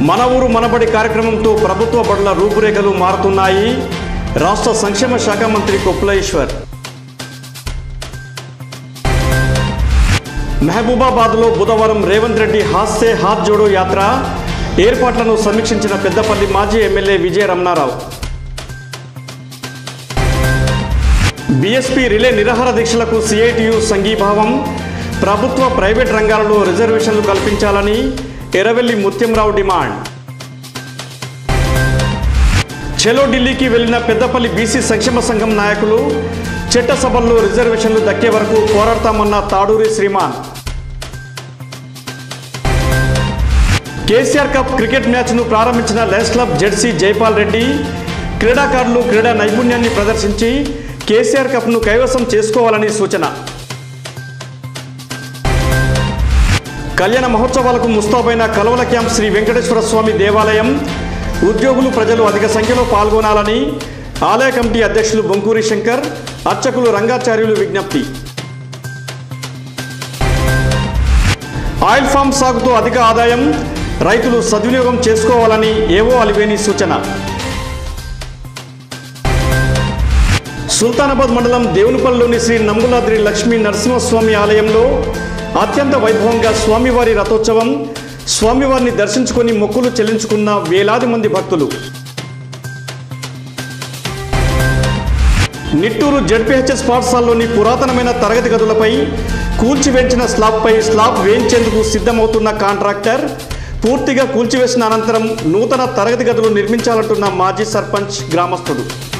మన ఊరు మనబడి కార్యక్రమంతో ప్రభుత్వ బడుల రూపురేఖలు మారుతున్నాయి రాష్ట్ర సంక్షేమ శాఖ మంత్రి కొప్పులేశ్వర్ మహబూబాబాద్లో బుధవారం రేవంత్ రెడ్డి హాస్సే హాత్ జోడో యాత్ర ఏర్పాట్లను సమీక్షించిన పెద్దపల్లి మాజీ MLA Vijaya Ramana Rao BSP relay నిరాహార దీక్షలకు సిఐటియు సంఘీభావం ప్రభుత్వ ప్రైవేట్ రంగాలలో రిజర్వేషన్లు కల్పించాలని ఎర్రవెల్లి ముత్యంరావు డిమాండ్ చెలో ఢిల్లీకి వెళ్లిన పెద్దపల్లి బీసీ సంక్షేమ సంఘం నాయకులు చట్టసభల్లో రిజర్వేషన్లు దక్కే వరకు పోరాడతామన్న Taduri Sriman KCR cup cricket మ్యాచ్ను ప్రారంభించిన Lions Club jersey Jaipal Reddy క్రీడాకారులు క్రీడా నైపుణ్యాన్ని ప్రదర్శించి కేసీఆర్ కప్ను కైవసం చేసుకోవాలని సూచన కళ్యాణ మహోత్సవాలకు ముస్తాబైన కలవల క్యాంప్ శ్రీ వెంకటేశ్వర స్వామి దేవాలయం ఉద్యోగులు ప్రజలు అధిక సంఖ్యలో పాల్గొనాలని ఆలయ కమిటీ అధ్యక్షులు బొంకూరి శంకర్ అర్చకులు రంగాచార్యులు విజ్ఞప్తి ఆయిల్ ఫామ్ సాగుతో అధిక ఆదాయం రైతులు సద్వినియోగం చేసుకోవాలని ఏవో అలివేని సూచన సుల్తానాబాద్ మండలం దేవునిపల్లిలోని శ్రీ నంబులాద్రి లక్ష్మీ నరసింహస్వామి ఆలయంలో అత్యంత వైభవంగా స్వామివారి రథోత్సవం స్వామివారిని దర్శించుకొని మొక్కులు చెల్లించుకున్న వేలాది మంది భక్తులు నిట్టూరు జడ్పీహెచ్ఎస్ పాఠశాలలోని పురాతనమైన తరగతి గదులపై కూల్చివేయించిన స్లాబ్పై స్లాబ్ వేయించేందుకు సిద్ధమవుతున్న కాంట్రాక్టర్ పూర్తిగా కూల్చివేసిన అనంతరం నూతన తరగతి గదులు నిర్మించాలంటున్న మాజీ సర్పంచ్ గ్రామస్తుడు